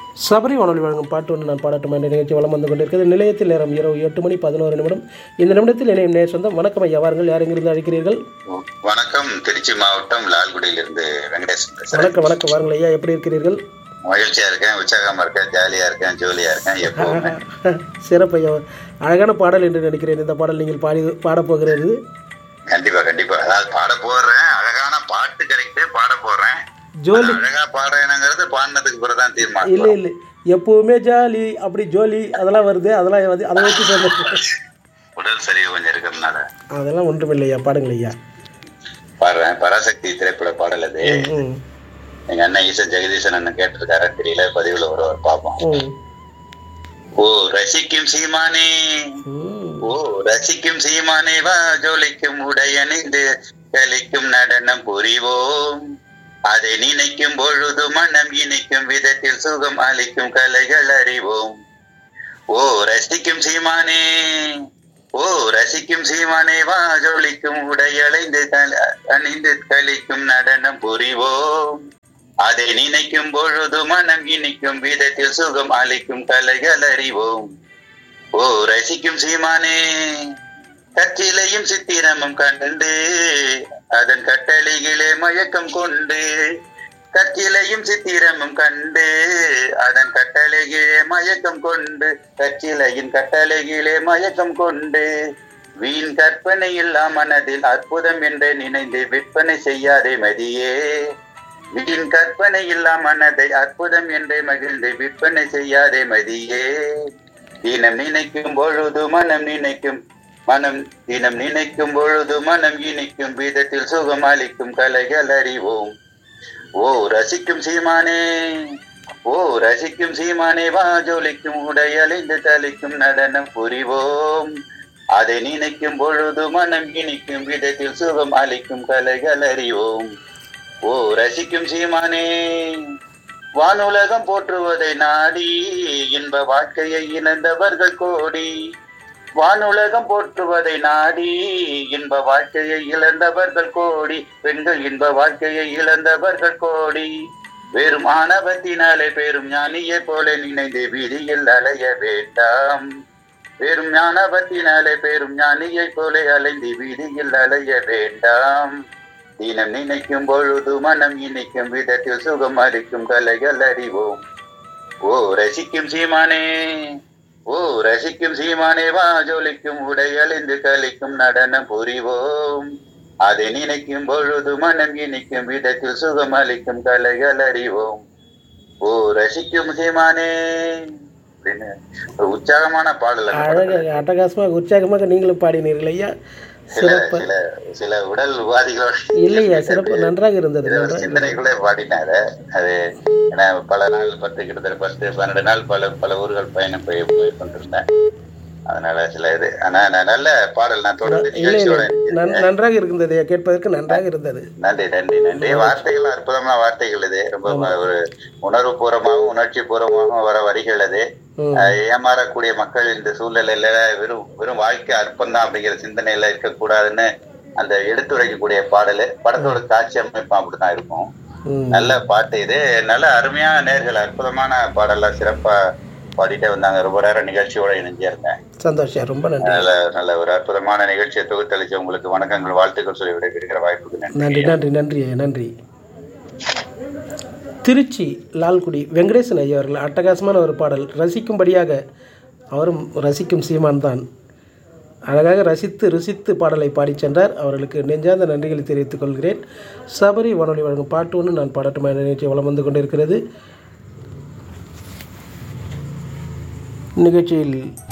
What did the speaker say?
சபரி வானொலி வழங்கும் பாட்டு ஒன்று நான் பாடட்டும் என்ற நிகழ்ச்சி வளம் வந்து கொண்டிருக்கிறது நிலையத்தில் நேரம் இரவு எட்டு மணி பதினோரு நிமிடம் இந்த நிமிடத்தில் இணையும் நேர் சொந்தம் வணக்கம் ஐயா வாருங்கள் யார் எங்கிருந்து அழைக்கிறீர்கள் வணக்கம் திருச்சி மாவட்டம் லால்குடியிலிருந்து வெங்கடேசன் பேசுறேன் வணக்கம் வணக்கம் வாருங்கள் ஐயா எப்படி இருக்கிறீர்கள் மகிழ்ச்சியா இருக்கேன் உற்சாகமா இருக்கேன் ஜாலியா இருக்கேன் ஜோலியா இருக்கேன் எப்பவுமே சிறப்பு ஐயா அழகான பாடல் என்று நினைக்கிறேன் இந்த பாடல் நீங்கள் பாடி பாடப் போகிறது கண்டிப்பா கண்டிப்பா அதாவது பாட போடுறேன் அழகான பாட்டு கிடைக்குது பாட போடுறேன் ஜோலி அழகா பாடுறேனுங்கிறது பாடினதுக்கு பிறகுதான் தீர்மானம் இல்லை இல்லை எப்பவுமே ஜாலி அப்படி ஜோலி அதெல்லாம் வருது அதெல்லாம் வந்து அதை வச்சு சொல்ல உடல் சரிவு கொஞ்சம் இருக்கிறதுனால அதெல்லாம் ஒன்றும் இல்லையா பாடுங்கள் ஐயா பாடுறேன் பராசக்தி திரைப்பட பாடல் அது ம் எங்க அண்ணன் ஈசன் ஜெகதீசன் அண்ணன் கேட்டிருக்காரு தெரியல பதிவுல ஒருவர் பார்ப்போம் ம் ஓ ரசிக்கும் சீமானே ம் ஓ ரசிக்கும் சீமானே வா ஜோலிக்கும் உடையணிந்து கலிக்கும் நடனம் புரிவோம் அதை நினைக்கும் பொழுது மனம் இனிக்கும் விதத்தில் சுகம் அளிக்கும் கலைகள் அறிவோம் ஓ ரசிக்கும் சீமானே ஓ ரசிக்கும் சீமானே வா ஜோலிக்கும் உடையளைந்து கல- அணிந்து கலிக்கும் நடனம் புரிவோம் அதை நினைக்கும் பொழுது மனம் இனிக்கும் விதத்தில் சுகம் அளிக்கும் கலைகள் அறிவோம் ஓ ரசிக்கும் சீமானே கற்றிலையும் சித்திரமும் கண்டு அதன் கட்டளைகளே மயக்கம் கொண்டு கற்றிலையும் சித்திரமும் கண்டு அதன் கட்டளைகளே மயக்கம் கொண்டு கற்றிலையின் கட்டளைகளே மயக்கம் கொண்டு வீண் கற்பனை இல்லா மனதில் அற்புதம் என்று நினைந்து விற்பனை செய்யாதே மதியே வீண் கற்பனை இல்லா மனதை அற்புதம் என்று மகிழ்ந்து விற்பனை செய்யாதே மதியே தினம் நினைக்கும் பொழுது மனம் நினைக்கும் மனம் தினம் நினைக்கும் பொழுது மனம் இனிக்கும் விதத்தில் சுகம் அளிக்கும் கலைகள் அறிவோம் ஓ ரசிக்கும் சீமானே ஓ ரசிக்கும் சீமானே வா ஜோலிக்கும் உடையலைந்து தளிக்கும் நடனம் புரிவோம் அதை நினைக்கும் பொழுது மனம் இனிக்கும் விதத்தில் சுகம் அளிக்கும் கலைகள் அறிவோம் ஓ ரசிக்கும் சீமானே வானுலகம் போற்றுவதை நாடி இன்ப வாழ்க்கையை இழந்தவர்கள் கோடி வானுலகம் போற்றுவதை நாடி இன்ப வாழ்க்கையை இழந்தவர்கள் கோடி பெண்கள் இன்ப வாழ்க்கையை இழந்தவர்கள் கோடி வெறும் ஆணவத்தினாலே பெரும் ஞானியை போல நினைந்து வீதியில் அலைய வேண்டாம் வெறும் ஞானவத்தினாலே பெரும் ஞானியை போல அலைந்து வீதியில் அலைய வேண்டாம் தினம் நினைக்கும் பொழுது மனம் இனிக்கும் விதத்தில் சுகம் அளிக்கும் கலைகள் அறிவோம் ஓ ரசிக்கும் சீமானே ஓ ரசிக்கும் சீமானே வா ஜொலிக்கும் உடையழிந்து கலிக்கும் நடனம் புரிவோம் அதை நினைக்கும் பொழுது மனம் இனிக்கும் விதத்தில் சுகம் அளிக்கும் கலைகள் அறிவோம் ஓ ரசிக்கும் சீமானே அப்படின்னு ஒரு உற்சாகமான பாடல் அந்த படத்துல. அழகாக அட்டகாசமாக உற்சாகமாக நீங்களும் பாடினீர்கள் ஐயா சில சிறப்பு சில சில உடல் உபாதிகளோட இல்லையா சிறப்பு நன்றாக இருந்தது இது ஒரு நன்றாக இருந்தது. சிந்தனைக்குள்ளே பாடினாரு அது ஏன்னா பல நாள் பத்து கிட்டத்தட்ட பத்து பன்னெண்டு நாள் பல பல ஊர்கள் பயணம் போய் போய் கொண்டிருந்தேன் அதனால சில இது ஆனா நான் நல்ல பாடல் நான் தொடர்ந்து இல்லை நிகழ்ச்சியோட இல்லை நன் நன்றாக இருந்தது ஐயா கேட்பதற்கு நன்றாக இருந்தது நன்றி நன்றி நன்றி வார்த்தைகள் அற்புதமான வார்த்தைகள் இது ரொம்ப ஒரு உணர்வு பூர்வமாகவும் உணர்ச்சி பூர்வமாகவும் வர வரிகள் அது ம். அஹ் ஏமாறக்கூடிய மக்கள் இந்த சூழ்நிலையில வெறும் வெறும் வாழ்க்கை அற்பம் தான் அப்படிங்கிற சிந்தனையில இருக்கக்கூடாதுன்னு அந்த எடுத்துரைக்கக்கூடிய பாடல் படத்தோட காட்சி அமைப்பும் அப்படித்தான் இருக்கும் ம் நல்ல பாட்டு இது நல்ல அருமையான நேர்கள் அற்புதமான பாடலாம் சிறப்பா பாடிட்டே வந்தாங்க ரொம்ப நேரம் நிகழ்ச்சியோட இணைஞ்சே இருந்தேன் சந்தோஷம் ரொம்ப நன்றி நல்ல நல்ல ஒரு அற்புதமான நிகழ்ச்சியை தொகுத்தளிச்சு உங்களுக்கு வணக்கங்கள் வாழ்த்துக்கள் சொல்லி விடைபெறுகிற வாய்ப்புக்கு நன்றி நன்றி நன்றி நன்றி ஐயா, நன்றி திருச்சி லால்குடி வெங்கடேசன் ஐயா அவர்கள் அட்டகாசமான ஒரு பாடல் ரசிக்கும்படியாக அவரும் ரசிக்கும் சீமான் தான் அழகாக ரசித்து ருசித்து பாடலை பாடிச் சென்றார் அவர்களுக்கு நெஞ்சார்ந்த நன்றிகளை தெரிவித்துக் கொள்கிறேன் சபரி வானொலி வழங்கும் பாட்டு ஒன்று நான் பாடட்டுமா என்ற நிகழ்ச்சி வலம் வந்து கொண்டிருக்கிறது நிகழ்ச்சியில்